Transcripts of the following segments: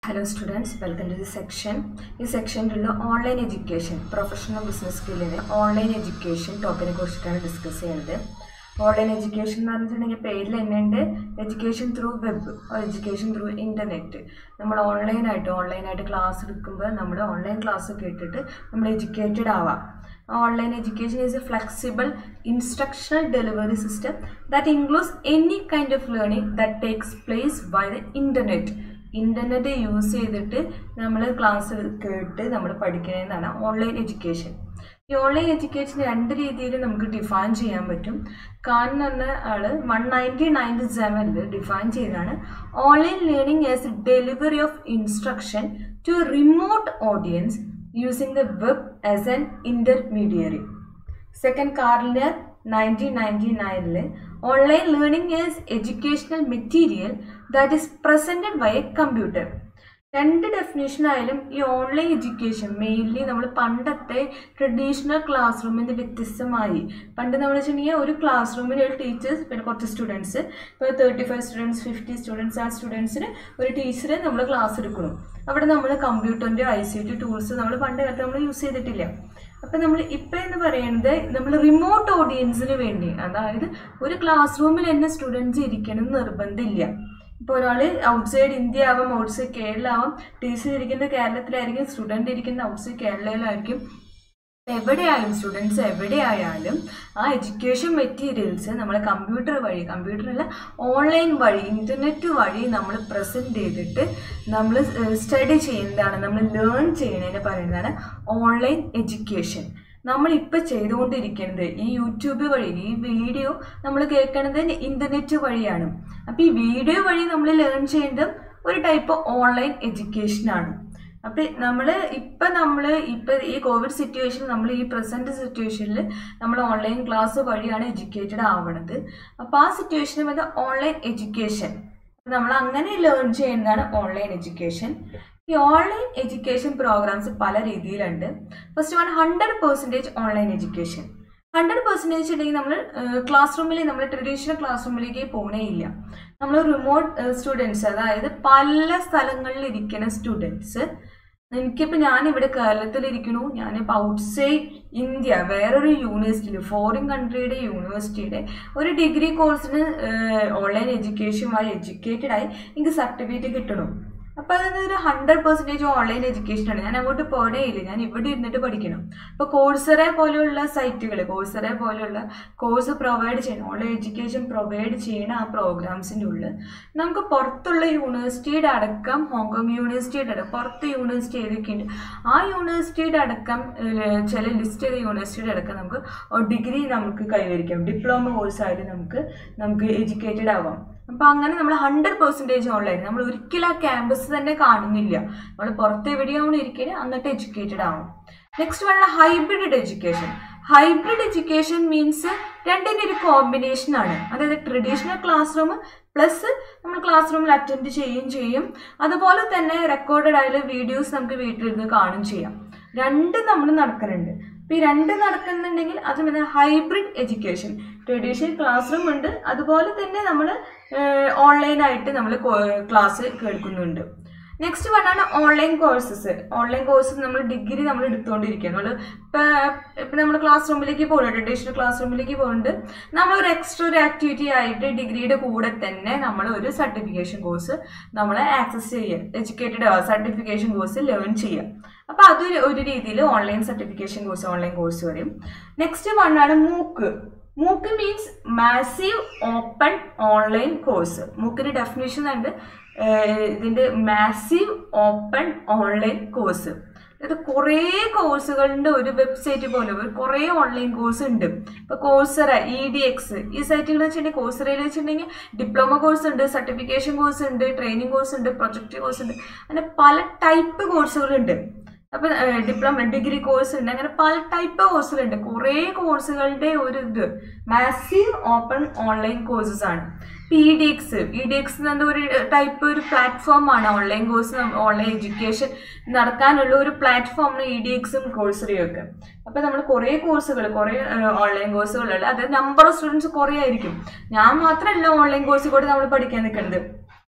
hello students welcome to the section ഈ സെക്ഷനിലുള്ള online education professional business സ്കില്ലിന് online education ടോപ്പിനെ കുറിച്ചിട്ടാണ് ഡിസ്കസ് ചെയ്യുന്നത് ഓൺലൈൻ എഡ്യൂക്കേഷൻ എന്ന് പറഞ്ഞിട്ടുണ്ടെങ്കിൽ പേരിൽ തന്നെ ഉണ്ട് education through web education through internet നമ്മൾ ഓൺലൈനായിട്ട് ഓൺലൈനായിട്ട് ക്ലാസ് എടുക്കുമ്പോൾ നമ്മൾ ഓൺലൈൻ ക്ലാസ് കേട്ടിട്ട് നമ്മൾ എഡ്യൂക്കേറ്റഡ് ആവാം online education is a flexible instructional delivery system that includes any kind of learning that takes place by the internet internet use ചെയ്തിട്ട് നമ്മൾ ക്ലാസ് കേട്ട് നമ്മൾ പഠിക്കുന്നതാണ് ഓൺലൈൻ എഡ്യൂക്കേഷൻ ഈ ഓൺലൈൻ എഡ്യൂക്കേഷൻ രണ്ട് രീതിയിൽ നമുക്ക് ഡിഫൈൻ ചെയ്യാൻ പറ്റും ഖാൻ എന്ന് പറഞ്ഞ ആള് വൺ നയൻറ്റീൻ നയൻറ്റി സെവനിൽ ഡിഫൈൻ ചെയ്താണ് online learning as delivery of instruction to remote audience using the web as an intermediary second Carliner nineteen ninety നയനിൽ online learning is educational material that is presented by a computer രണ്ട് definition ആയാലും ഈ online education mainly നമ്മൾ പണ്ടത്തെ traditional class റൂമിൽ നിന്ന് വ്യത്യസ്തമായി പണ്ട് നമ്മൾ വെച്ചിട്ടുണ്ടെങ്കിൽ ഒരു ക്ലാസ് റൂമിൽ ഒരു ടീച്ചേഴ്സ് പിന്നെ കുറച്ച് സ്റ്റുഡൻസ് ഇപ്പോൾ thirty five students fifty students ആ സ്റ്റുഡൻസിന് ഒരു ടീച്ചർ നമ്മൾ ക്ലാസ് എടുക്കണം അവിടെ നമ്മൾ കമ്പ്യൂട്ടറിൻ്റെ ഐ സി ടി ടൂൾസ് നമ്മൾ പണ്ട് കാലത്ത് നമ്മൾ യൂസ് ചെയ്തിട്ടില്ല അപ്പം നമ്മൾ ഇപ്പം എന്ന് പറയുന്നത് നമ്മൾ റിമോട്ട് ഓഡിയൻസിന് വേണ്ടി അതായത് ഒരു ക്ലാസ് റൂമിൽ തന്നെ സ്റ്റുഡൻസ് ഇരിക്കണം എന്ന് നിർബന്ധമില്ല ഇപ്പോൾ ഒരാൾ ഔട്ട്സൈഡ് ഇന്ത്യ ആവാം ഔട്ട്സൈഡ് കേരള ആവാം ടീച്ചർ ഇരിക്കുന്നത് കേരളത്തിലായിരിക്കും സ്റ്റുഡൻറ്റ് ഇരിക്കുന്നത് ഔട്ട്സൈഡ് കേരളയിലായിരിക്കും എവിടെയായാലും സ്റ്റുഡൻസ് എവിടെയായാലും ആ എഡ്യൂക്കേഷൻ മെറ്റീരിയൽസ് നമ്മൾ കമ്പ്യൂട്ടർ വഴി കമ്പ്യൂട്ടറല്ല ഓൺലൈൻ വഴി ഇൻ്റർനെറ്റ് വഴി നമ്മൾ പ്രസൻറ്റ് ചെയ്തിട്ട് നമ്മൾ സ്റ്റഡി ചെയ്യുന്നതാണ് നമ്മൾ ലേൺ ചെയ്യുന്നതിന് പറയുന്നതാണ് ഓൺലൈൻ എഡ്യൂക്കേഷൻ നമ്മൾ ഇപ്പം ചെയ്തുകൊണ്ടിരിക്കുന്നത് ഈ യൂട്യൂബ് വഴി ഈ വീഡിയോ നമ്മൾ കേൾക്കുന്നത് ഇൻ്റർനെറ്റ് വഴിയാണ് അപ്പോൾ ഈ വീഡിയോ വഴി നമ്മൾ ലേൺ ചെയ്യുന്നത് ഒരു ടൈപ്പ് ഓൺലൈൻ എഡ്യൂക്കേഷനാണ് അപ്പം നമ്മൾ ഇപ്പം നമ്മൾ ഇപ്പം ഈ കോവിഡ് സിറ്റുവേഷൻ നമ്മൾ ഈ പ്രസൻറ്റ് സിറ്റുവേഷനിൽ നമ്മൾ ഓൺലൈൻ ക്ലാസ് വഴിയാണ് എഡ്യൂക്കേറ്റഡ് ആവണത് അപ്പോൾ ആ സിറ്റുവേഷന് വന്ന ഓൺലൈൻ എഡ്യൂക്കേഷൻ നമ്മൾ അങ്ങനെ ലേൺ ചെയ്യുന്നതാണ് ഓൺലൈൻ എഡ്യൂക്കേഷൻ ഈ ഓൺലൈൻ എഡ്യൂക്കേഷൻ പ്രോഗ്രാംസ് പല രീതിയിലുണ്ട് first one hundred percentage online education hundred percentage ഉണ്ടെങ്കിൽ നമ്മൾ ക്ലാസ് റൂമിൽ നമ്മൾ ട്രഡീഷണൽ ക്ലാസ് റൂമിലേക്ക് പോകണേ ഇല്ല നമ്മൾ റിമോട്ട് സ്റ്റുഡൻസ് അതായത് പല സ്ഥലങ്ങളിൽ ഇരിക്കുന്ന സ്റ്റുഡൻസ് എനിക്കിപ്പോൾ ഞാനിവിടെ കേരളത്തിലിരിക്കണു ഞാനിപ്പോൾ ഔട്ട്സൈഡ് ഇന്ത്യ വേറൊരു യൂണിവേഴ്സിറ്റിയിൽ ഫോറിൻ കൺട്രിയുടെ യൂണിവേഴ്സിറ്റിയുടെ ഒരു ഡിഗ്രി കോഴ്സിന് ഓൺലൈൻ എഡ്യൂക്കേഷൻ വഴി എഡ്യൂക്കേറ്റഡ് ആയി എനിക്ക് സർട്ടിഫിക്കറ്റ് കിട്ടണം അപ്പോൾ അതൊരു ഹൺഡ്രഡ് പെർസെൻറ്റേജ് ഓൺലൈൻ എഡ്യൂക്കേഷനാണ് ഞാൻ അങ്ങോട്ട് പോകണേ ഇല്ല ഞാൻ ഇവിടെ ഇരുന്നിട്ട് പഠിക്കണം ഇപ്പോൾ കോഴ്സറെ പോലെയുള്ള സൈറ്റുകൾ കോഴ്സറെ പോലെയുള്ള കോഴ്സ് പ്രൊവൈഡ് ചെയ്യണം ഓൺലൈൻ എഡ്യൂക്കേഷൻ പ്രൊവൈഡ് ചെയ്യണ ആ പ്രോഗ്രാംസിൻ്റെ ഉള്ളിൽ നമുക്ക് പുറത്തുള്ള യൂണിവേഴ്സിറ്റിയുടെ അടക്കം ഹോങ്കോങ് യൂണിവേഴ്സിറ്റിയുടെ അടക്കം പുറത്ത് യൂണിവേഴ്സിറ്റി ഏതൊക്കെയുണ്ട് ആ യൂണിവേഴ്സിറ്റിയുടെ അടക്കം ചില ലിസ്റ്റ് ചെയ്ത യൂണിവേഴ്സിറ്റിയുടെ അടക്കം നമുക്ക് ഡിഗ്രി നമുക്ക് കൈവരിക്കാം ഡിപ്ലോമ കോഴ്സായിട്ട് നമുക്ക് നമുക്ക് എഡ്യൂക്കേറ്റഡ് ആവാം അപ്പോൾ അങ്ങനെ നമ്മൾ ഹൺഡ്രഡ് പെർസെൻറ്റേജ് ഓൺലൈൻ നമ്മൾ ഒരിക്കലും ആ ക്യാമ്പസ് തന്നെ കാണുന്നില്ല നമ്മൾ പുറത്ത് എവിടെയാണ് ഇരിക്കുന്നത് എന്നിട്ട് എഡ്യൂക്കേറ്റഡ് ആവും നെക്സ്റ്റ് വേണ്ട hybrid education hybrid education means രണ്ടിൻ്റെ ഒരു കോമ്പിനേഷൻ ആണ് അതായത് ട്രഡീഷണൽ ക്ലാസ് റൂം പ്ലസ് നമ്മൾ ക്ലാസ് റൂമിൽ അറ്റൻഡ് ചെയ്യുകയും ചെയ്യും അതുപോലെ തന്നെ റെക്കോർഡഡ് ആയിട്ടുള്ള വീഡിയോസ് നമുക്ക് വീട്ടിലിരുന്ന് കാണുകയും ചെയ്യാം രണ്ടും നമ്മൾ നടക്കുന്നുണ്ട് അപ്പോൾ ഈ രണ്ട് നടക്കുന്നുണ്ടെങ്കിൽ അത് പിന്നെ hybrid education traditional classroom ഉണ്ട് അതുപോലെ തന്നെ നമ്മൾ ഓൺലൈനായിട്ട് നമ്മൾ ക്ലാസ് കേൾക്കുന്നുണ്ട് നെക്സ്റ്റ് വണ്ണാണ് ഓൺലൈൻ കോഴ്സസ് ഓൺലൈൻ കോഴ്സസ് നമ്മൾ ഡിഗ്രി നമ്മൾ എടുത്തുകൊണ്ടിരിക്കുക നമ്മൾ ഇപ്പോൾ ഇപ്പം നമ്മൾ ക്ലാസ് റൂമിലേക്ക് പോകുന്നുണ്ട് ട്രഡീഷണൽ ക്ലാസ് റൂമിലേക്ക് പോകുന്നുണ്ട് നമ്മളൊരു എക്സ്ട്രാ ഒരു ആക്ടിവിറ്റി ആയിട്ട് ഡിഗ്രിയുടെ കൂടെ തന്നെ നമ്മൾ ഒരു സർട്ടിഫിക്കേഷൻ കോഴ്സ് നമ്മൾ ആക്സസ് ചെയ്യുക എഡ്യൂക്കേറ്റഡ് സർട്ടിഫിക്കേഷൻ കോഴ്സ് ലേൺ ചെയ്യുക അപ്പോൾ അത് ഒരു രീതിയിൽ online certification course online course വരും നെക്സ്റ്റ് വണ്ണാണ് MOOC MOOC means massive open online course മൂക്കിൻ്റെ ഡെഫിനേഷൻ ഉണ്ട് ഇതിൻ്റെ മാസീവ് ഓപ്പൺ ഓൺലൈൻ കോഴ്സ് ഇത് കുറേ കോഴ്സുകളുടെ ഒരു വെബ്സൈറ്റ് പോലെ കുറേ ഓൺലൈൻ കോഴ്സ് ഉണ്ട് ഇപ്പോൾ കോഴ്സറ ഇ ഡി എക്സ് ഈ സൈറ്റുകൾ വെച്ചിട്ടുണ്ടെങ്കിൽ കോഴ്സറയിൽ വെച്ചിട്ടുണ്ടെങ്കിൽ ഡിപ്ലോമ കോഴ്സ് ഉണ്ട് സർട്ടിഫിക്കേഷൻ കോഴ്സ് ഉണ്ട് ട്രെയിനിങ് കോഴ്സ് ഉണ്ട് പ്രൊജക്റ്റ് കോഴ്സ് ഉണ്ട് അങ്ങനെ പല ടൈപ്പ് കോഴ്സുകളുണ്ട് അപ്പം ഡിപ്ലോമ ഡിഗ്രി കോഴ്സ് ഉണ്ട് അങ്ങനെ പല ടൈപ്പ് കോഴ്സുകളുണ്ട് കുറേ കോഴ്സുകളുടെ ഒരു ഇത് മാസീവ് ഓപ്പൺ ഓൺലൈൻ കോഴ്സസ് ആണ് P D X E D X എന്ന ഒരു ടൈപ്പ് ഒരു പ്ലാറ്റ്ഫോമാണ് ഓൺലൈൻ കോഴ്സ് ഓൺലൈൻ എഡ്യൂക്കേഷൻ നടക്കാനുള്ള ഒരു പ്ലാറ്റ്ഫോമാണ് ഇ ഡി എക്സും കോഴ്സറിയും ഒക്കെ അപ്പോൾ നമ്മൾ കുറേ കോഴ്സുകൾ കുറേ ഓൺലൈൻ കോഴ്സുകളുണ്ട് അതായത് നമ്പർ ഓഫ് സ്റ്റുഡൻസ് കുറേ ആയിരിക്കും ഞാൻ മാത്രമല്ല ഓൺലൈൻ കോഴ്സ് കൂടെ നമ്മൾ പഠിക്കാൻ നിൽക്കുന്നത്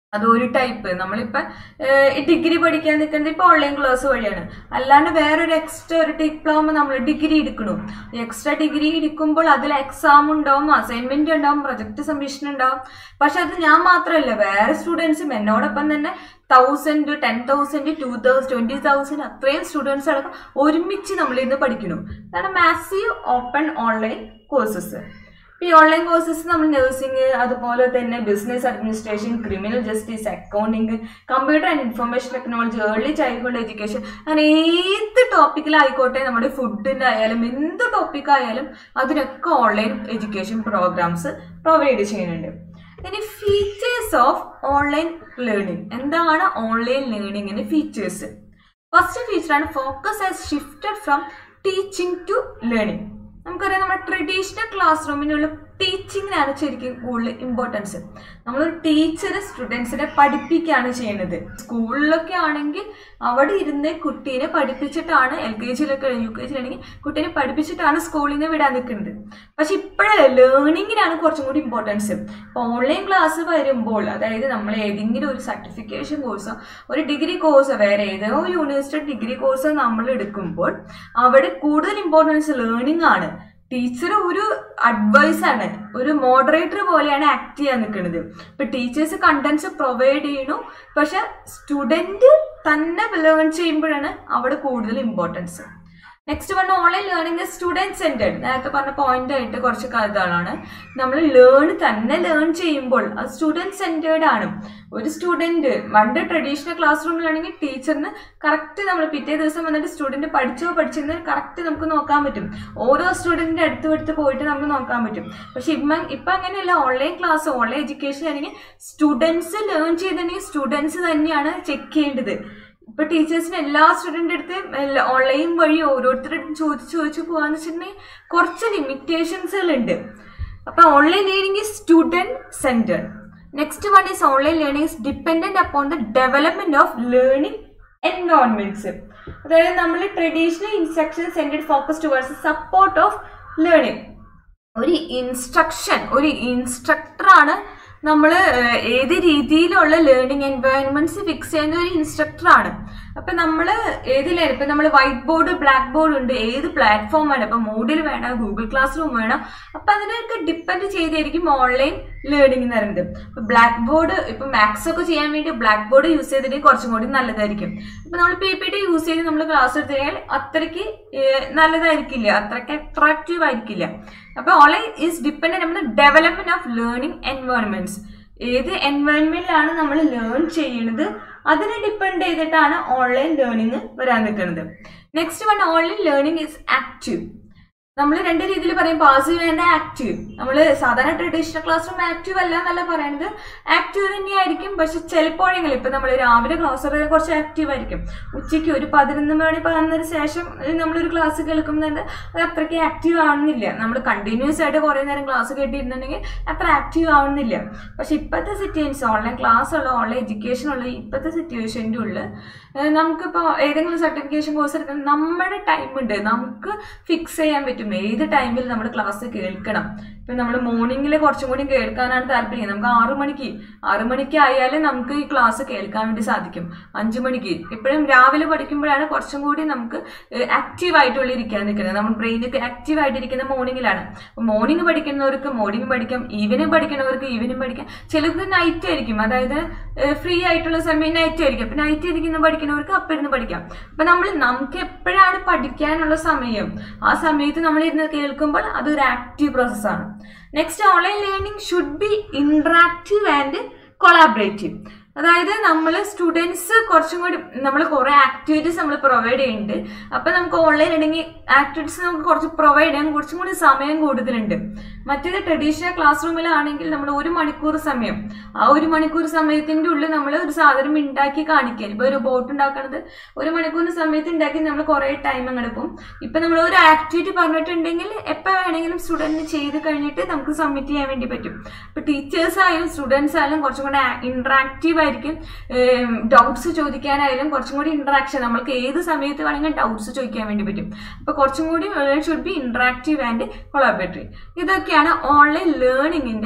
അത് ഒരു ടൈപ്പ് നമ്മളിപ്പോൾ ഡിഗ്രി പഠിക്കാൻ നിൽക്കുന്നത് ഇപ്പോൾ ഓൺലൈൻ ക്ലാസ് വഴിയാണ് അല്ലാണ്ട് വേറൊരു എക്സ്ട്രാ ഒരു ഡിപ്ലോമ നമ്മൾ ഡിഗ്രി എടുക്കണം എക്സ്ട്രാ ഡിഗ്രി എടുക്കുമ്പോൾ അതിൽ എക്സാം ഉണ്ടാവും അസൈൻമെന്റ് ഉണ്ടാവും പ്രൊജക്ട് സബ്മിഷൻ ഉണ്ടാവും പക്ഷെ അത് ഞാൻ മാത്രമല്ല വേറെ സ്റ്റുഡൻസും എന്നോടൊപ്പം തന്നെ thousand ten thousand two thousand twenty thousand അത്രയും സ്റ്റുഡൻസ് അടക്കം ഒരുമിച്ച് നമ്മൾ ഇന്ന് പഠിക്കണം അതാണ് മാസീവ് ഓപ്പൺ ഓൺലൈൻ കോഴ്സസ് ഈ ഓൺലൈൻ കോഴ്സസ് നമ്മൾ നഴ്സിംഗ് അതുപോലെ തന്നെ business administration criminal justice accounting computer and information technology early childhood education അങ്ങനെ ഏത് ടോപ്പിക്കിലായിക്കോട്ടെ നമ്മുടെ ഫുഡിൻ്റെ ആയാലും എന്ത് ടോപ്പിക് ആയാലും അതിനൊക്കെ ഓൺലൈൻ എഡ്യൂക്കേഷൻ പ്രോഗ്രാംസ് പ്രൊവൈഡ് ചെയ്യുന്നുണ്ട് ഇനി ഫീച്ചേഴ്സ് ഓഫ് ഓൺലൈൻ ലേണിംഗ് എന്താണ് ഓൺലൈൻ ലേണിംഗിന് ഫീച്ചേഴ്സ് ഫസ്റ്റ് ഫീച്ചറാണ് focus as shifted from teaching to learning നമുക്കറിയാം നമ്മുടെ ട്രഡീഷണൽ ക്ലാസ് റൂമിനുള്ള ടീച്ചിങ്ങിനാണ് ശരിക്കും കൂടുതൽ ഇമ്പോർട്ടൻസ് നമ്മളൊരു ടീച്ചർ സ്റ്റുഡൻസിനെ പഠിപ്പിക്കുകയാണ് ചെയ്യുന്നത് സ്കൂളിലൊക്കെ ആണെങ്കിൽ അവിടെ ഇരുന്ന് കുട്ടീനെ പഠിപ്പിച്ചിട്ടാണ് എൽ കെ ജിയിലൊക്കെ യു കെ ജിയിലാണെങ്കിൽ കുട്ടീനെ പഠിപ്പിച്ചിട്ടാണ് സ്കൂളിൽ നിന്ന് വിടാൻ നിൽക്കുന്നത് പക്ഷെ ഇപ്പോഴേ ലേണിങ്ങിനാണ് കുറച്ചും കൂടി ഇമ്പോർട്ടൻസ് ഇപ്പോൾ ഓൺലൈൻ ക്ലാസ് വരുമ്പോൾ അതായത് നമ്മൾ ഏതെങ്കിലും ഒരു സർട്ടിഫിക്കേഷൻ കോഴ്സോ ഒരു ഡിഗ്രി കോഴ്സോ വേറെ ഏതോ യൂണിവേഴ്സിറ്റി ഡിഗ്രി കോഴ്സോ നമ്മൾ എടുക്കുമ്പോൾ അവിടെ കൂടുതൽ ഇമ്പോർട്ടൻസ് ലേണിംഗ് ആണ് ടീച്ചർ ഒരു അഡ്വൈസ് ആണ് ഒരു മോഡറേറ്റർ പോലെയാണ് ആക്ട് ചെയ്യാൻ നിൽക്കുന്നത് ഇപ്പൊ ടീച്ചേഴ്സ് കണ്ടന്റ്സ് പ്രൊവൈഡ് ചെയ്യണു പക്ഷെ സ്റ്റുഡന്റ് തന്നെ ലേൺ ചെയ്യുമ്പോഴാണ് അവിടെ കൂടുതൽ importance next one online learning student centred നേരത്തെ പറഞ്ഞ പോയിന്റ് ആയിട്ട് കുറച്ച് കാര്യങ്ങളാണ് നമ്മൾ ലേൺ തന്നെ ലേൺ ചെയ്യുമ്പോൾ അത് സ്റ്റുഡൻറ് സെന്റേഡ് ആണ് ഒരു സ്റ്റുഡന്റ് പണ്ട് ട്രഡീഷണൽ ക്ലാസ് റൂമിലാണെങ്കിൽ ടീച്ചറിന് കറക്റ്റ് നമ്മൾ പിറ്റേ ദിവസം വന്നിട്ട് സ്റ്റുഡന്റ് പഠിച്ചോ പഠിച്ചെന്ന് കറക്റ്റ് നമുക്ക് നോക്കാൻ പറ്റും ഓരോ സ്റ്റുഡന്റിന്റെ അടുത്ത് അടുത്ത് പോയിട്ട് നമുക്ക് നോക്കാൻ പറ്റും പക്ഷെ ഇപ്പം ഇപ്പം അങ്ങനെയല്ല ഓൺലൈൻ ക്ലാസ് ഓൺലൈൻ എഡ്യൂക്കേഷൻ ആണെങ്കിൽ സ്റ്റുഡൻസ് ലേൺ ചെയ്തിട്ടുണ്ടെങ്കിൽ സ്റ്റുഡൻസ് തന്നെയാണ് ചെക്ക് ചെയ്യേണ്ടത് ഇപ്പൊ ടീച്ചേഴ്സിന് എല്ലാ സ്റ്റുഡന്റ് അടുത്ത് ഓൺലൈൻ വഴി ഓരോരുത്തരുടെ ചോദിച്ച് ചോദിച്ചു പോകാന്ന് വെച്ചിട്ടുണ്ടെങ്കിൽ കുറച്ച് ലിമിറ്റേഷൻസുകൾ ഉണ്ട് അപ്പൊ online learning is student center next one is online learning is dependent upon the development of learning environments അതായത് നമ്മൾ traditional instruction centred focus towards support of learning ഒരു ഇൻസ്ട്രക്ഷൻ ഒരു ഇൻസ്ട്രക്ടറാണ് നമ്മൾ ഏത് രീതിയിലുള്ള ലേണിംഗ് എൻവയോൺമെന്റ്സ് ഫിക്സ് ചെയ്യുന്ന ഒരു ഇൻസ്ട്രക്ടറാണ് അപ്പൊ നമ്മൾ ഏതിലാണ് ഇപ്പൊ നമ്മൾ വൈറ്റ് ബോർഡ് ബ്ലാക്ക് ബോർഡ് ഉണ്ട് ഏത് പ്ലാറ്റ്ഫോം വേണം ഇപ്പൊ മൂഡിൽ വേണം ഗൂഗിൾ ക്ലാസ് റൂം വേണം അപ്പൊ അതിനൊക്കെ ഡിപ്പെൻഡ് ചെയ്തായിരിക്കും ഓൺലൈൻ ലേണിംഗ് എന്ന് പറയുന്നത് ഇപ്പൊ ബ്ലാക്ക് ബോർഡ് ഇപ്പൊ മാത്സ് ഒക്കെ ചെയ്യാൻ വേണ്ടി ബ്ലാക്ക് ബോർഡ് യൂസ് ചെയ്തിട്ട് കുറച്ചും കൂടി നല്ലതായിരിക്കും ഇപ്പൊ നമ്മൾ പി പി ടി യൂസ് ചെയ്ത് നമ്മൾ ക്ലാസ് എടുത്തു കഴിഞ്ഞാൽ അത്രയ്ക്ക് നല്ലതായിരിക്കില്ല അത്രയ്ക്ക് അട്രാക്റ്റീവ് ആയിരിക്കില്ല അപ്പൊ ഓൺലൈൻ ഈസ് ഡിപ്പെൻഡന്റ് നമ്മുടെ ഡെവലപ്മെന്റ് ഓഫ് ലേണിംഗ് എൻവയോൺമെന്റ്സ് ഏത് എൻവയോൺമെന്റിലാണ് നമ്മൾ ലേൺ ചെയ്യുന്നത് അതിനെ ഡിപ്പെൻഡ് ചെയ്തിട്ടാണ് ഓൺലൈൻ ലേണിംഗ് വരാൻ നിൽക്കുന്നത് next one online learning is active നമ്മൾ രണ്ട് രീതിയിൽ പറയും പാസീവ് ആൻഡ് ആക്റ്റീവ് നമ്മൾ സാധാരണ ട്രഡീഷണൽ ക്ലാസ് റൂം ആക്റ്റീവ് അല്ല എന്നല്ല പറയുന്നത് ആക്റ്റീവ് തന്നെയായിരിക്കും പക്ഷെ ചിലപ്പോഴെങ്കിലും ഇപ്പം നമ്മൾ രാവിലെ ക്ലാസ് എടുക്കാൻ കുറച്ച് ആക്റ്റീവ് ആയിരിക്കും ഉച്ചയ്ക്ക് ഒരു പതിനൊന്ന് മണി പതിനൊന്നര ശേഷം നമ്മളൊരു ക്ലാസ് കേൾക്കുന്നുണ്ട് അത് അത്രയ്ക്ക് ആക്റ്റീവ് ആവുന്നില്ല നമ്മൾ കണ്ടിന്യൂസ് ആയിട്ട് കുറേ നേരം ക്ലാസ് കേട്ടിരുന്നുണ്ടെങ്കിൽ അത്ര ആക്റ്റീവ് ആവുന്നില്ല പക്ഷെ ഇപ്പോഴത്തെ സിറ്റുവേഷൻസ് ഓൺലൈൻ ക്ലാസ് ഉള്ള ഓൺലൈൻ എഡ്യൂക്കേഷൻ ഉള്ള ഇപ്പോഴത്തെ സിറ്റുവേഷൻ്റെ ഉള്ളിൽ നമുക്കിപ്പോൾ ഏതെങ്കിലും സർട്ടിഫിക്കേഷൻ കോഴ്സ് എടുക്കാൻ നമ്മുടെ ടൈം ഉണ്ട് നമുക്ക് ഫിക്സ് ചെയ്യാൻ പറ്റും ഏത് ടൈമിൽ നമ്മൾ ക്ലാസ് കേൾക്കണം ഇപ്പം നമ്മൾ മോർണിംഗിൽ കുറച്ചും കൂടി കേൾക്കാനാണ് താല്പര്യം നമുക്ക് ആറു മണിക്ക് ആറു മണിക്ക് ആയാലും നമുക്ക് ഈ ക്ലാസ് കേൾക്കാൻ വേണ്ടി സാധിക്കും അഞ്ചു മണിക്ക് എപ്പോഴും രാവിലെ പഠിക്കുമ്പോഴാണ് കുറച്ചും കൂടി നമുക്ക് ആക്റ്റീവ് ആയിട്ടുള്ള ഇരിക്കാൻ നിൽക്കുന്നത് നമ്മൾ ബ്രെയിനൊക്കെ ആക്റ്റീവ് ആയിട്ടിരിക്കുന്ന മോർണിംഗിലാണ് മോർണിംഗ് പഠിക്കുന്നവർക്ക് മോർണിംഗ് പഠിക്കാം ഈവനിങ് പഠിക്കുന്നവർക്ക് ഈവനിങ് പഠിക്കാം ചിലർക്ക് നൈറ്റ് ആയിരിക്കും അതായത് ഫ്രീ ആയിട്ടുള്ള സമയം നൈറ്റ് ആയിരിക്കും അപ്പം നൈറ്റ് ഇരിക്കുന്ന പഠിക്കുന്നവർക്ക് അപ്പം ഇരുന്ന് പഠിക്കാം അപ്പം നമ്മൾ നമുക്ക് എപ്പോഴാണ് പഠിക്കാനുള്ള സമയം ആ സമയത്ത് നമ്മൾ ഇരുന്ന് കേൾക്കുമ്പോൾ അതൊരു ആക്റ്റീവ് പ്രോസസ്സാണ് next online learning should be interactive and collaborative അതായത് നമ്മൾ സ്റ്റുഡൻസ് കുറച്ചും കൂടി നമ്മൾ കുറേ ആക്ടിവിറ്റീസ് നമ്മൾ പ്രൊവൈഡ് ചെയ്യുന്നുണ്ട് അപ്പം നമുക്ക് ഓൺലൈൻ ഉണ്ടെങ്കിൽ ആക്ടിവിറ്റീസ് നമുക്ക് കുറച്ച് പ്രൊവൈഡ് ചെയ്യാൻ കുറച്ചും കൂടി സമയം കൂടുതലുണ്ട് മറ്റേത് ട്രഡീഷണൽ ക്ലാസ് റൂമിലാണെങ്കിൽ നമ്മൾ ഒരു മണിക്കൂർ സമയം ആ ഒരു മണിക്കൂർ സമയത്തിൻ്റെ ഉള്ളിൽ നമ്മൾ ഒരു സാധനം ഉണ്ടാക്കി കാണിക്കാൻ ഇപ്പോൾ ഒരു ബോട്ട് ഉണ്ടാക്കണത് ഒരു മണിക്കൂറിന് സമയത്ത് ഉണ്ടാക്കി നമ്മൾ കുറേ ടൈം അങ്ങനെ പോകും ഇപ്പം നമ്മൾ ഒരു ആക്ടിവിറ്റി പറഞ്ഞിട്ടുണ്ടെങ്കിൽ എപ്പോൾ വേണമെങ്കിലും സ്റ്റുഡൻറ്റ് ചെയ്ത് കഴിഞ്ഞിട്ട് നമുക്ക് സബ്മിറ്റ് ചെയ്യാൻ വേണ്ടി പറ്റും ഇപ്പോൾ ടീച്ചേഴ്സ് ആയാലും സ്റ്റുഡൻസ് ആയാലും കുറച്ചും കൂടെ ഇൻട്രാക്റ്റീവ് ആയിരിക്കും ഡൗട്ട്സ് ചോദിക്കാനായാലും കുറച്ചും കൂടി ഇൻട്രാക്ഷൻ നമ്മൾക്ക് ഏത് സമയത്ത് വേണമെങ്കിലും ഡൗട്ട്സ് ചോദിക്കാൻ വേണ്ടി പറ്റും അപ്പോൾ കുറച്ചും കൂടി should be interactive and collaboratory ഇതൊക്കെയാണ് ഓൺലൈൻ ലേണിങ്ങിൻ്റെ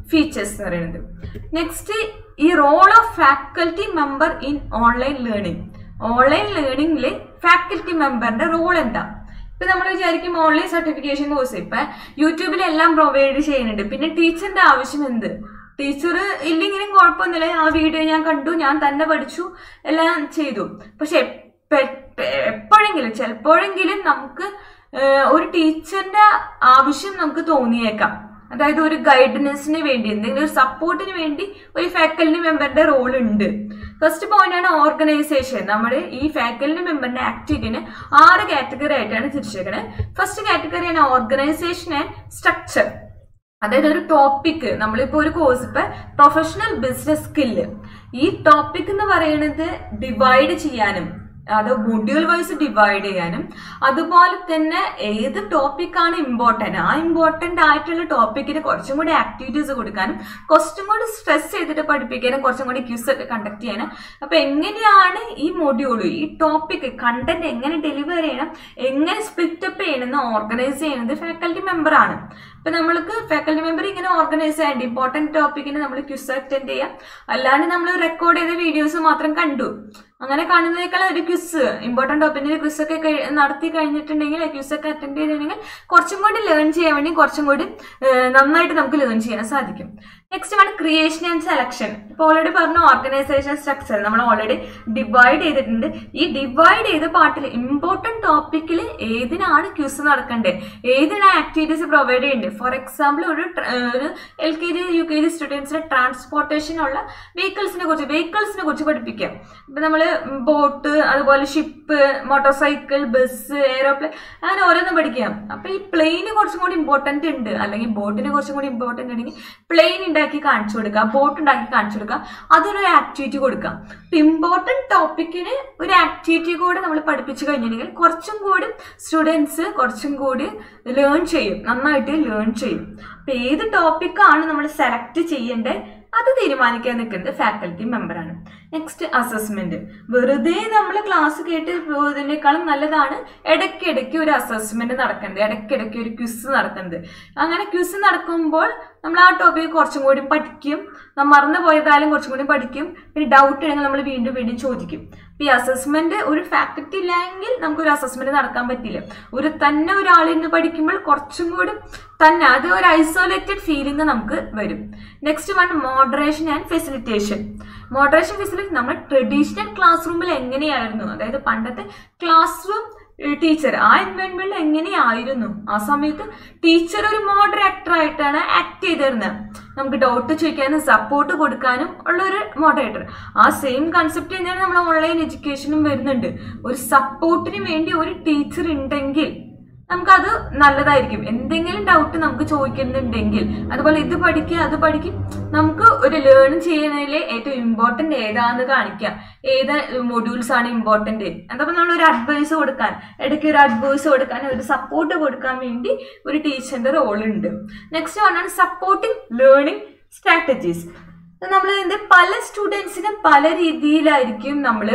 ഫീച്ചേഴ്സ് എന്ന് പറയുന്നത് നെക്സ്റ്റ് ഈ role of faculty member in online learning online ലേണിംഗിൽ ഫാക്കൽറ്റി മെമ്പറിന്റെ റോൾ എന്താ ഇപ്പൊ നമ്മൾ വിചാരിക്കും ഓൺലൈൻ സർട്ടിഫിക്കേഷൻ കോഴ്സ് ഇപ്പൊ യൂട്യൂബിൽ എല്ലാം പ്രൊവൈഡ് ചെയ്യുന്നുണ്ട് പിന്നെ ടീച്ചറിന്റെ ആവശ്യം എന്ത് ടീച്ചർ ഇല്ലെങ്കിലും കുഴപ്പമൊന്നുമില്ല ആ വീഡിയോ ഞാൻ കണ്ടു ഞാൻ തന്നെ പഠിച്ചു എല്ലാം ചെയ്തു പക്ഷെ എപ്പ- എപ്പ- എപ്പോഴെങ്കിലും ചിലപ്പോഴെങ്കിലും നമുക്ക് ഏഹ്, ഒരു ടീച്ചറിന്റെ ആവശ്യം നമുക്ക് തോന്നിയേക്കാം അതായത് ഒരു ഗൈഡൻസിന് വേണ്ടി എന്തെങ്കിലും ഒരു സപ്പോർട്ടിന് വേണ്ടി ഒരു ഫാക്കൽറ്റി മെമ്പറിന്റെ റോൾ ഉണ്ട് ഫസ്റ്റ് പോയിന്റ് ആണ് ഓർഗനൈസേഷൻ നമ്മുടെ ഈ ഫാക്കൽറ്റി മെമ്പറിന്റെ ആക്ടിവിറ്റിനെ ആറ് കാറ്റഗറി ആയിട്ടാണ് തിരിച്ചേക്കുന്നത് ഫസ്റ്റ് കാറ്റഗറിയാണ് ഓർഗനൈസേഷൻ ആൻഡ് സ്ട്രക്ചർ അതായത് ഒരു ടോപ്പിക് നമ്മളിപ്പോ ഒരു കോഴ്സ് ഇപ്പൊ പ്രൊഫഷണൽ ബിസിനസ് സ്കില്ല് ഈ ടോപ്പിക് എന്ന് പറയുന്നത് ഡിവൈഡ് ചെയ്യാനും അത് മൊഡ്യൂൾ വൈസ് ഡിവൈഡ് ചെയ്യാനും അതുപോലെ തന്നെ ഏത് ടോപ്പിക്കാണ് ഇമ്പോർട്ടന്റ് ആ ഇമ്പോർട്ടന്റ് ആയിട്ടുള്ള ടോപ്പിക്കിന് കുറച്ചും കൂടി ആക്ടിവിറ്റീസ് കൊടുക്കാനും കുറച്ചും കൂടി സ്ട്രെസ് ചെയ്തിട്ട് പഠിപ്പിക്കാനും കുറച്ചും കൂടി ക്യൂസ് ഒക്കെ കണ്ടക്ട് ചെയ്യാനും അപ്പൊ എങ്ങനെയാണ് ഈ മൊഡ്യൂൾ ഈ ടോപ്പിക് കണ്ടന്റ് എങ്ങനെ ഡെലിവർ ചെയ്യണം എങ്ങനെ സ്പ്ലിറ്റ് അപ്പ് ചെയ്യണമെന്ന് ഓർഗനൈസ് ചെയ്യുന്നത് ഫാക്കൽറ്റി മെമ്പർ ആണ് ഇപ്പൊ നമ്മൾക്ക് ഫാക്കൽറ്റി മെമ്പർ ഇങ്ങനെ ഓർഗനൈസ് ചെയ്യാണ്ട് ഇമ്പോർട്ടന്റ് ടോപ്പിക്കിന് നമ്മൾ ക്യൂസ് അറ്റൻഡ് ചെയ്യാം അല്ലാണ്ട് നമ്മൾ റെക്കോർഡ് ചെയ്ത വീഡിയോസ് മാത്രം കണ്ടു അങ്ങനെ കാണുന്നതിനേക്കാൾ ഒരു ക്വിസ് ഇമ്പോർട്ടന്റ് ടോപ്പിക്കിന്റെ ക്വിസ് ഒക്കെ കഴി- നടത്തി കഴിഞ്ഞിട്ടുണ്ടെങ്കിൽ ക്വിസ് ഒക്കെ അറ്റൻഡ് ചെയ്തിട്ടുണ്ടെങ്കിൽ കുറച്ചും കൂടി ലേൺ ചെയ്യാൻ വേണ്ടി കുറച്ചും കൂടി ഏഹ്, നന്നായിട്ട് നമുക്ക് ലേൺ ചെയ്യാൻ സാധിക്കും നെക്സ്റ്റ് ആണ് ക്രിയേഷൻ ആൻഡ് സെലക്ഷൻ ഇപ്പൊ ഓൾറെഡി പറഞ്ഞു ഓർഗനൈസേഷൻ സ്ട്രക്ചർ നമ്മൾ ഓൾറെഡി ഡിവൈഡ് ചെയ്തിട്ടുണ്ട് ഈ ഡിവൈഡ് ചെയ്ത പാർട്ടിൽ ഇമ്പോർട്ടന്റ് ടോപ്പിക്കിൽ ഏതിനാണ് ക്യൂസ് നടക്കേണ്ടത് ഏതിനാണ് ആക്ടിവിറ്റീസ് പ്രൊവൈഡ് ചെയ്യേണ്ടത് ഫോർ എക്സാമ്പിൾ ഒരു ട്ര- ഒരു L K G U K G സ്റ്റുഡൻസിന് ട്രാൻസ്പോർട്ടേഷനുള്ള വെഹിക്കിൾസിനെ കുറിച്ച് വെഹിക്കിൾസിനെ കുറിച്ച് പഠിപ്പിക്കാം ഇപ്പൊ നമ്മള് ബോട്ട് അതുപോലെ ship motor cycle bus aeroplane അങ്ങനെ ഓരോന്നും പഠിക്കാം അപ്പൊ ഈ പ്ലെയിന് കുറച്ചും കൂടി ഇമ്പോർട്ടന്റ് ഉണ്ട് അല്ലെങ്കിൽ ബോട്ടിന് കുറച്ചും കൂടി ഇമ്പോർട്ടന്റ് ഉണ്ടെങ്കിൽ പ്ലെയിൻ ഉണ്ടാക്കി കാണിച്ചു കൊടുക്കുക ബോട്ട് ഉണ്ടാക്കി കാണിച്ചു കൊടുക്കുക അതൊരു ആക്ടിവിറ്റി കൊടുക്കാം അപ്പൊ ഇമ്പോർട്ടന്റ് ടോപ്പിക്കിന് ഒരു ആക്ടിവിറ്റി കൂടെ നമ്മൾ പഠിപ്പിച്ചു കഴിഞ്ഞിട്ടുണ്ടെങ്കിൽ കുറച്ചും കൂടി സ്റ്റുഡൻസ് കുറച്ചും കൂടി ലേൺ ചെയ്യും നന്നായിട്ട് ലേൺ ചെയ്യും അപ്പൊ ഏത് ടോപ്പിക്കാണ് നമ്മൾ സെലക്ട് ചെയ്യേണ്ടത് അത് തീരുമാനിക്കാൻ നിൽക്കുന്നത് ഫാക്കൽറ്റി മെമ്പറാണ് നെക്സ്റ്റ് അസസ്മെന്റ് വെറുതെ നമ്മൾ ക്ലാസ് കേട്ട് പോകുന്നതിനേക്കാളും നല്ലതാണ് ഇടയ്ക്കിടയ്ക്ക് ഒരു അസസ്മെന്റ് നടക്കുന്നത് ഇടയ്ക്കിടയ്ക്ക് ഒരു ക്വിസ് നടക്കുന്നത് അങ്ങനെ ക്വിസ് നടക്കുമ്പോൾ നമ്മൾ ആ ടോപ്പിക് കുറച്ചും കൂടി പഠിക്കും നമ്മൾ മറന്നു പോയതായാലും കുറച്ചും കൂടി പഠിക്കും പിന്നെ ഡൗട്ട് ഉണ്ടെങ്കിൽ നമ്മൾ വീണ്ടും വീണ്ടും ചോദിക്കും അപ്പൊ ഈ അസസ്മെന്റ് ഒരു ഫാക്കൽറ്റി ഇല്ലെങ്കിൽ നമുക്കൊരു അസസ്മെന്റ് നടക്കാൻ പറ്റില്ല ഒരു തന്നെ ഒരാളിൽ നിന്ന് പഠിക്കുമ്പോൾ കുറച്ചും കൂടി തന്നെ അത് ഒരു ഐസോലേറ്റഡ് ഫീലിംഗ് നമുക്ക് വരും next one moderation and facilitation moderation facility നമ്മൾ ട്രഡീഷണൽ ക്ലാസ് റൂമിൽ എങ്ങനെയായിരുന്നു അതായത് പണ്ടത്തെ ക്ലാസ് റൂം ടീച്ചർ ആ എൻവയോൺമെന്റിൽ എങ്ങനെയായിരുന്നു ആ സമയത്ത് ടീച്ചർ ഒരു മോഡറേറ്റർ ആയിട്ടാണ് ആക്ട് ചെയ്തിരുന്നത് നമുക്ക് ഡൗട്ട് ചോദിക്കാനും സപ്പോർട്ട് കൊടുക്കാനും ഉള്ള ഒരു മോഡറേറ്റർ ആ സെയിം കൺസെപ്റ്റ് തന്നെയാണ് നമ്മൾ ഓൺലൈൻ എഡ്യൂക്കേഷനും വരുന്നുണ്ട് ഒരു സപ്പോർട്ടിന് വേണ്ടി ഒരു ടീച്ചർ ഉണ്ടെങ്കിൽ നമുക്കത് നല്ലതായിരിക്കും എന്തെങ്കിലും ഡൗട്ട് നമുക്ക് ചോദിക്കുന്നുണ്ടെങ്കിൽ അതുപോലെ ഇത് പഠിക്കുക അത് പഠിക്കും നമുക്ക് ഒരു ലേൺ ചെയ്യുന്നതിൽ ഏറ്റവും ഇമ്പോർട്ടന്റ് ഏതാന്ന് കാണിക്കാം ഏത് മൊഡ്യൂൾസ് ആണ് ഇമ്പോർട്ടന്റ് അതപ്പോൾ നമ്മൾ ഒരു അഡ്വൈസ് കൊടുക്കാൻ ഇടയ്ക്ക് ഒരു അഡ്വൈസ് കൊടുക്കാൻ ഒരു സപ്പോർട്ട് കൊടുക്കാൻ വേണ്ടി ഒരു ടീച്ചറിന്റെ റോൾ ഉണ്ട് നെക്സ്റ്റ് വണ്ണാണ് സപ്പോർട്ടിങ് ലേണിംഗ് സ്ട്രാറ്റജീസ് നമ്മൾ എന്ത് പല സ്റ്റുഡൻസിനും പല രീതിയിലായിരിക്കും നമ്മൾ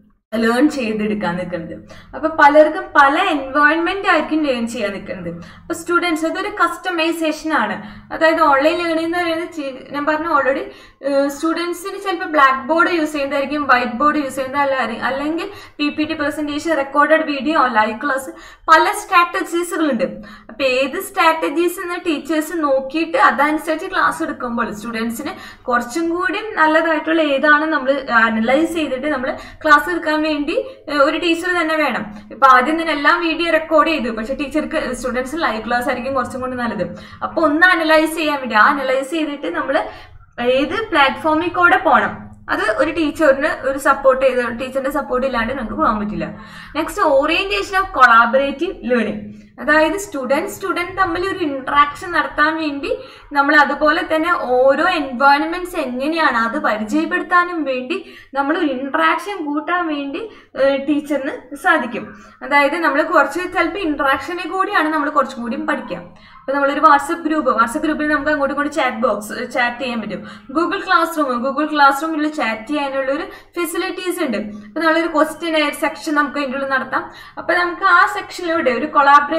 ലേൺ ചെയ്തെടുക്കാൻ നിൽക്കുന്നത് അപ്പൊ പലർക്കും പല എൻവയോൺമെന്റ് ആയിരിക്കും ലേൺ ചെയ്യാൻ നിൽക്കുന്നത് അപ്പൊ സ്റ്റുഡൻസ് അതൊരു കസ്റ്റമൈസേഷൻ ആണ് അതായത് ഓൺലൈൻ ലേണിംഗ് എന്ന് പറയുന്നത് ചി- ഞാൻ പറഞ്ഞു ഓൾറെഡി സ്റ്റുഡൻസിന് ചിലപ്പോൾ ബ്ലാക്ക് ബോർഡ് യൂസ് ചെയ്യുന്നതായിരിക്കും വൈറ്റ് ബോർഡ് യൂസ് ചെയ്യുന്നത് അല്ല അല്ലെങ്കിൽ P P T presentation recorded video live class പല സ്ട്രാറ്റജീസുകളുണ്ട് അപ്പൊ ഏത് സ്ട്രാറ്റജീസ് എന്ന് ടീച്ചേഴ്സ് നോക്കിയിട്ട് അതനുസരിച്ച് ക്ലാസ് എടുക്കുമ്പോൾ സ്റ്റുഡൻസിന് കുറച്ചും കൂടി നല്ലതായിട്ടുള്ള ഏതാണ് നമ്മൾ അനലൈസ് ചെയ്തിട്ട് നമ്മൾ ക്ലാസ് എടുക്കാൻ വേണ്ടി ഏഹ്, ഒരു ടീച്ചർ തന്നെ വേണം ഇപ്പൊ ആദ്യം തന്നെ എല്ലാം വീഡിയോ റെക്കോർഡ് ചെയ്തു പക്ഷെ ടീച്ചർക്ക് സ്റ്റുഡൻസ് ലൈവ് ക്ലാസ് ആയിരിക്കും കുറച്ചും കൂടി നല്ലത് അപ്പൊ ഒന്ന് അനലൈസ് ചെയ്യാൻ വേണ്ടി ആ അനലൈസ് ചെയ്തിട്ട് നമ്മൾ ഏത് പ്ലാറ്റ്ഫോമിൽ കൂടെ പോകണം അത് ഒരു ടീച്ചറിന് ഒരു സപ്പോർട്ട് ചെയ്ത് ടീച്ചറിന്റെ സപ്പോർട്ട് ഇല്ലാണ്ട് നമുക്ക് പോകാൻ പറ്റില്ല next orientation of collaborative learning അതായത് സ്റ്റുഡൻറ് സ്റ്റുഡൻറ് തമ്മിൽ ഒരു ഇന്ററാക്ഷൻ നടത്താൻ വേണ്ടി നമ്മൾ അതുപോലെ തന്നെ ഓരോ എൻവയോൺമെന്റ്സ് എങ്ങനെയാണ് അത് പരിചയപ്പെടുത്താനും വേണ്ടി നമ്മൾ ഒരു ഇന്ററാക്ഷൻ കൂട്ടാൻ വേണ്ടി ടീച്ചറിന് സാധിക്കും അതായത് നമ്മൾ കുറച്ച് ചിലപ്പോൾ ഇന്ററാക്ഷനെ കൂടിയാണ് നമ്മൾ കുറച്ചും കൂടിയും പഠിക്കാം ഇപ്പൊ നമ്മളൊരു വാട്സപ്പ് ഗ്രൂപ്പ് വാട്സപ്പ് ഗ്രൂപ്പിൽ നമുക്ക് അങ്ങോട്ടും ഇങ്ങോട്ടും ചാറ്റ് ബോക്സ് ചാറ്റ് ചെയ്യാൻ പറ്റും Google class room Google class റൂമിൽ ചാറ്റ് ചെയ്യാനുള്ള ഒരു ഫെസിലിറ്റീസ് ഉണ്ട് ഇപ്പൊ നമ്മളൊരു ക്വസ്റ്റ്യൻ സെക്ഷൻ നമുക്ക് അതിൻ്റെ ഉള്ളിൽ നടത്താം അപ്പൊ നമുക്ക് ആ സെക്ഷനിലൂടെ ഒരു കൊളാബറേറ്റ്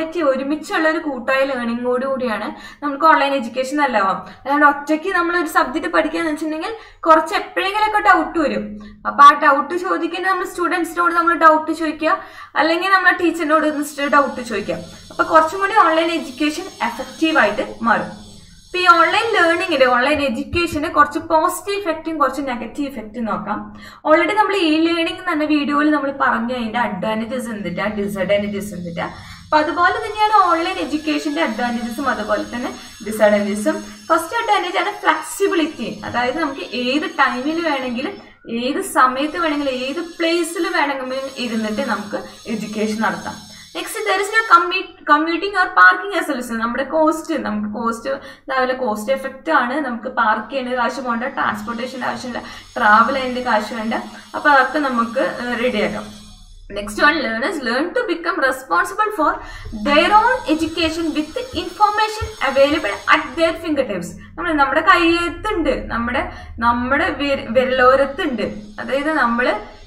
കമ്മ്യൂണിറ്റി ഒരുമിച്ചുള്ള ഒരു കൂട്ടായ ലേണിംഗോട് കൂടിയാണ് നമുക്ക് ഓൺലൈൻ എഡ്യൂക്കേഷൻ നല്ലതാവും അല്ലാണ്ട് ഒറ്റയ്ക്ക് നമ്മൾ ഒരു സബ്ജക്ട് പഠിക്കാന്ന് വെച്ചിട്ടുണ്ടെങ്കിൽ കുറച്ച് എപ്പോഴെങ്കിലൊക്കെ ഡൗട്ട് വരും അപ്പൊ ആ ഡൗട്ട് ചോദിക്കുന്ന നമ്മൾ സ്റ്റുഡൻസിനോട് നമ്മൾ ഡൗട്ട് ചോദിക്കുക അല്ലെങ്കിൽ നമ്മളെ ടീച്ചറിനോട് ഡൗട്ട് ചോദിക്കാം അപ്പൊ കുറച്ചും കൂടി ഓൺലൈൻ എഡ്യൂക്കേഷൻ എഫക്റ്റീവ് ആയിട്ട് മാറും ഇപ്പൊ ഈ ഓൺലൈൻ ലേണിംഗിന്റെ ഓൺലൈൻ എഡ്യൂക്കേഷന് കുറച്ച് പോസിറ്റീവ് ഇഫക്റ്റും കുറച്ച് നെഗറ്റീവ് ഇഫക്റ്റും നോക്കാം ഓൾറെഡി നമ്മൾ ഈ ലേണിംഗ് എന്ന വീഡിയോയിൽ നമ്മൾ പറഞ്ഞു അതിന്റെ അഡ്വാൻറ്റേജസ് എന്തിട്ടാ ഡിസഡ്വാൻറ്റേജസ് എന്തിട്ടാ അപ്പൊ അതുപോലെ തന്നെയാണ് ഓൺലൈൻ എഡ്യൂക്കേഷന്റെ അഡ്വാൻറ്റേജസും അതുപോലെ തന്നെ ഡിസഡ്വാൻറ്റേജസും ഫസ്റ്റ് അഡ്വാൻറ്റേജ് ആണ് ഫ്ലെക്സിബിലിറ്റി അതായത് നമുക്ക് ഏത് ടൈമിൽ വേണമെങ്കിലും ഏത് സമയത്ത് വേണമെങ്കിലും ഏത് പ്ലേസിൽ വേണമെങ്കിലും ഇരുന്നിട്ട് നമുക്ക് എഡ്യൂക്കേഷൻ നടത്താം next there is no commuting or parking a solution നമ്മുടെ കോസ്റ്റ് നമുക്ക് കോസ്റ്റ് രാവിലെ കോസ്റ്റ് എഫക്റ്റ് ആണ് നമുക്ക് പാർക്ക് ചെയ്യേണ്ട കാശ് വേണ്ട ട്രാൻസ്പോർട്ടേഷൻ്റെ ആവശ്യമില്ല ട്രാവൽ ചെയ്യേണ്ട കാശ് വേണ്ട അപ്പോൾ അതൊക്കെ നമുക്ക് റെഡിയാക്കാം next one learners learn to become responsible for their own education with information available at their fingertips നമ്മൾ നമ്മുടെ കയ്യെത്തുണ്ട് നമ്മുടെ നമ്മുടെ വിരലോരത്തുണ്ട് അതായത് നമ്മൾ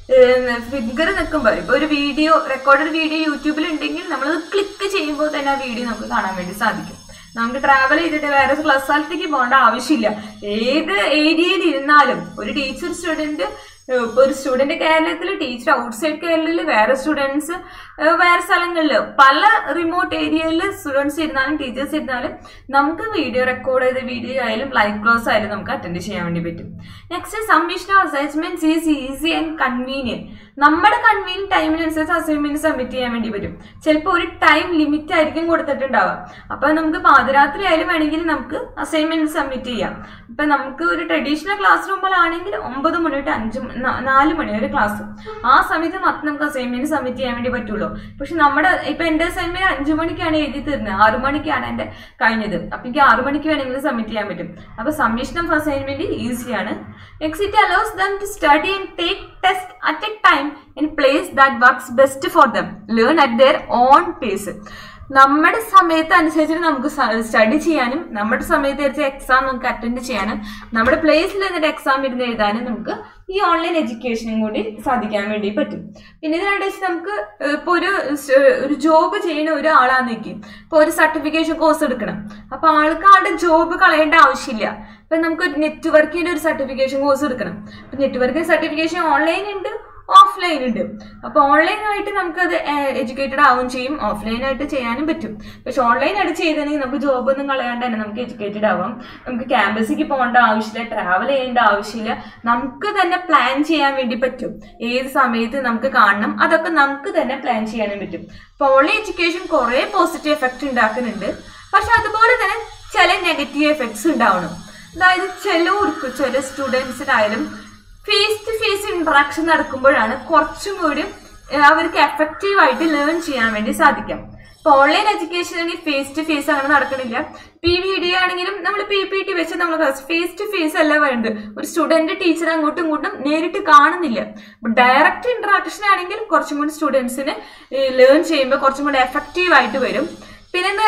ഫിംഗർ നിൽക്കുമ്പോൾ ഇപ്പോൾ ഒരു വീഡിയോ റെക്കോർഡഡ് വീഡിയോ യൂട്യൂബിൽ ഉണ്ടെങ്കിൽ നമ്മളത് ക്ലിക്ക് ചെയ്യുമ്പോൾ തന്നെ ആ വീഡിയോ നമുക്ക് കാണാൻ വേണ്ടി സാധിക്കും നമുക്ക് ട്രാവൽ ചെയ്തിട്ട് വേറെ ക്ലാസ് സ്ഥലത്തേക്ക് പോകേണ്ട ആവശ്യമില്ല ഏത് ഏരിയയിൽ ഇരുന്നാലും ഒരു ടീച്ചർ സ്റ്റുഡൻറ്റ് ഇപ്പൊ ഒരു സ്റ്റുഡന്റ് കേരളത്തിൽ ടീച്ചർ ഔട്ട്സൈഡ് കേരളത്തിൽ വേറെ സ്റ്റുഡൻസ് വേറെ സ്ഥലങ്ങളിൽ പല റിമോട്ട് ഏരിയയിൽ സ്റ്റുഡൻസ് ഇരുന്നാലും ടീച്ചേഴ്സ് ഇരുന്നാലും നമുക്ക് വീഡിയോ റെക്കോർഡ് ചെയ്ത വീഡിയോ ആയാലും ലൈവ് ക്ലാസ് ആയാലും നമുക്ക് അറ്റൻഡ് ചെയ്യാൻ വേണ്ടി പറ്റും next submission of assignments is easy and convenient നമ്മുടെ കൺവീനിയൻ ടൈമിനനുസരിച്ച് അസൈൻമെന്റ് സബ്മിറ്റ് ചെയ്യാൻ വേണ്ടി പറ്റും ചിലപ്പോൾ ഒരു ടൈം ലിമിറ്റ് ആയിരിക്കും കൊടുത്തിട്ടുണ്ടാവുക അപ്പൊ നമുക്ക് പാതിരാത്രി ആയാലും വേണമെങ്കിൽ നമുക്ക് അസൈൻമെന്റ് സബ്മിറ്റ് ചെയ്യാം ഇപ്പൊ നമുക്ക് ഒരു ട്രഡീഷണൽ ക്ലാസ് റൂമിലാണെങ്കിൽ ഒമ്പത് മണി തൊട്ട് അഞ്ച് ന- നാല് മണി വരെ ക്ലാസ് ആ സമയത്ത് മാത്രം നമുക്ക് അസൈൻമെന്റ് സബ്മിറ്റ് ചെയ്യാൻ വേണ്ടി പറ്റുള്ളൂ പക്ഷെ നമ്മുടെ ഇപ്പൊ എന്റെ അസൈൻമെന്റ് അഞ്ചു മണിക്കാണ് എഴുതി തീർന്നത് ആറു മണിക്കാണ് എന്റെ കഴിഞ്ഞത് അപ്പൊ എനിക്ക് ആറു മണിക്ക് വേണമെങ്കിൽ സബ്മിറ്റ് ചെയ്യാൻ പറ്റും അപ്പൊ സബ്മിഷൻ ഓഫ് അസൈൻമെന്റ് ഈസിയാണ് next it allows them to study and take test at a time in place that works best for them learn at their own pace നമ്മുടെ സമയത്ത് അനുസരിച്ചിട്ട് നമുക്ക് സ്റ്റഡി ചെയ്യാനും നമ്മുടെ സമയത്ത് വെച്ച എക്സാം നമുക്ക് അറ്റൻഡ് ചെയ്യാനും നമ്മുടെ പ്ലേസിൽ എന്നിട്ട് എക്സാം ഇരുന്ന് എഴുതാനും നമുക്ക് ഈ ഓൺലൈൻ എഡ്യൂക്കേഷനും കൂടി സാധിക്കാൻ വേണ്ടി പറ്റും പിന്നെ ഇതിനായിട്ട് വെച്ച് നമുക്ക് ഇപ്പോൾ ഒരു സ് ഒരു ജോബ് ചെയ്യുന്ന ഒരാളാന്ന് നിൽക്കും ഇപ്പോൾ ഒരു സർട്ടിഫിക്കേഷൻ കോഴ്സ് എടുക്കണം അപ്പോൾ ആൾക്ക് ആളുടെ ജോബ് കളയേണ്ട ആവശ്യമില്ല ഇപ്പം നമുക്ക് നെറ്റ്വർക്കിൻ്റെ ഒരു സർട്ടിഫിക്കേഷൻ കോഴ്സ് എടുക്കണം ഇപ്പം നെറ്റ്വർക്കിംഗ് സർട്ടിഫിക്കേഷൻ ഓൺലൈൻ ഉണ്ട് ഓഫ്ലൈൻ ഉണ്ട് അപ്പൊ ഓൺലൈനായിട്ട് നമുക്കത് എഡ്യൂക്കേറ്റഡ് ആവുകയും ചെയ്യും ഓഫ്ലൈനായിട്ട് ചെയ്യാനും പറ്റും പക്ഷെ ഓൺലൈനായിട്ട് ചെയ്തിട്ടുണ്ടെങ്കിൽ നമുക്ക് ജോബ് ഒന്നും കളയാണ്ട് തന്നെ നമുക്ക് എഡ്യൂക്കേറ്റഡ് ആവാം നമുക്ക് ക്യാമ്പസിലേക്ക് പോകേണ്ട ആവശ്യമില്ല ട്രാവൽ ചെയ്യേണ്ട ആവശ്യമില്ല നമുക്ക് തന്നെ പ്ലാൻ ചെയ്യാൻ വേണ്ടി പറ്റും ഏത് സമയത്ത് നമുക്ക് കാണണം അതൊക്കെ നമുക്ക് തന്നെ പ്ലാൻ ചെയ്യാനും പറ്റും അപ്പോൾ ഓൺലൈൻ എഡ്യൂക്കേഷൻ കുറേ പോസിറ്റീവ് എഫക്റ്റ് ഉണ്ടാക്കുന്നുണ്ട് പക്ഷെ അതുപോലെ തന്നെ ചില നെഗറ്റീവ് എഫക്ട്സ് ഉണ്ടാവണം അതായത് ചിലവർക്ക് ചില സ്റ്റുഡൻസിനായാലും ഫേസ് ടു ഫേസ് ഇന്ററാക്ഷൻ നടക്കുമ്പോഴാണ് കുറച്ചും കൂടി ഏഹ്, അവർക്ക് എഫക്റ്റീവ് ആയിട്ട് ലേൺ ചെയ്യാൻ വേണ്ടി സാധിക്കാം ഇപ്പൊ ഓൺലൈൻ എഡ്യൂക്കേഷൻ ആണെങ്കിൽ ഫേസ് ടു ഫേസ് അങ്ങനെ നടക്കണില്ല പി വീഡിയോ ആണെങ്കിലും നമ്മൾ പി പി ടി വെച്ച് നമ്മൾ ഫേസ് ടു ഫേസ് അല്ല വേണ്ടത് ഒരു സ്റ്റുഡന്റ് ടീച്ചർ അങ്ങോട്ടും ഇങ്ങോട്ടും നേരിട്ട് കാണുന്നില്ല ഡയറക്റ്റ് ഇന്ററാക്ഷൻ ആണെങ്കിൽ കുറച്ചും കൂടി സ്റ്റുഡൻസിന് ലേൺ ചെയ്യുമ്പോൾ കുറച്ചും കൂടി എഫക്റ്റീവ് ആയിട്ട് വരും പിന്നെന്താ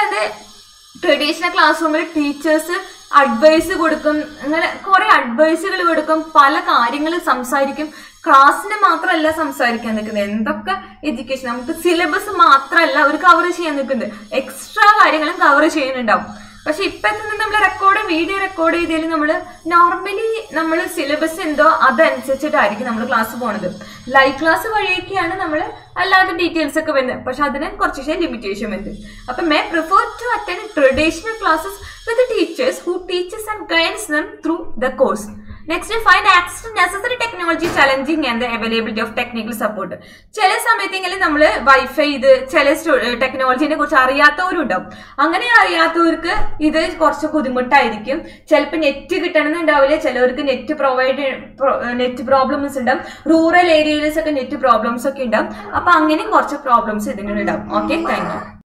ട്രഡീഷണൽ ക്ലാസ് റൂമിൽ ടീച്ചേഴ്സ് അഡ്വൈസ് കൊടുക്കും അങ്ങനെ കുറെ അഡ്വൈസുകൾ കൊടുക്കും പല കാര്യങ്ങൾ സംസാരിക്കും ക്ലാസ്സിന് മാത്രമല്ല സംസാരിക്കാൻ നിൽക്കുന്നത് എന്തൊക്കെ എഡ്യൂക്കേഷൻ നമുക്ക് സിലബസ് മാത്രമല്ല അവർ കവർ ചെയ്യാൻ നിൽക്കുന്നത് എക്സ്ട്രാ കാര്യങ്ങളും കവർ ചെയ്യുന്നുണ്ടാവും പക്ഷെ ഇപ്പോഴത്തെ നമ്മൾ റെക്കോർഡ് വീഡിയോ റെക്കോർഡ് ചെയ്തതിൽ നമ്മൾ നോർമലി നമ്മൾ സിലബസ് എന്തോ അതനുസരിച്ചിട്ടായിരിക്കും നമ്മൾ ക്ലാസ് പോണത് ലൈവ് ക്ലാസ് വഴിയൊക്കെയാണ് നമ്മൾ അല്ലാതെ ഡീറ്റെയിൽസ് ഒക്കെ വരുന്നത് പക്ഷെ അതിന് കുറച്ച് ലിമിറ്റേഷൻ വരുന്നത് അപ്പൊ may prefer to attend traditional classes with teachers who teachers and guides them through the course next find access necessary technology challenging and availability of technical support ചില സമയത്തെങ്കിലും നമ്മൾ വൈഫൈ ഇത് ചില ടെക്നോളജിനെ കുറിച്ച് അറിയാത്തവരുണ്ടാവും അങ്ങനെ അറിയാത്തവർക്ക് ഇത് കുറച്ച് ബുദ്ധിമുട്ടായിരിക്കും ചിലപ്പോൾ നെറ്റ് കിട്ടണമെന്നുണ്ടാവില്ല ചിലവർക്ക് നെറ്റ് പ്രൊവൈഡ് നെറ്റ് പ്രോബ്ലംസ് ഉണ്ടാവും റൂറൽ ഏരിയയിൽസ് ഒക്കെ നെറ്റ് പ്രോബ്ലംസ് ഒക്കെ ഉണ്ടാവും അപ്പൊ അങ്ങനെയും കുറച്ച് പ്രോബ്ലംസ് ഇതിനുണ്ടാവും ഓക്കെ താങ്ക് യു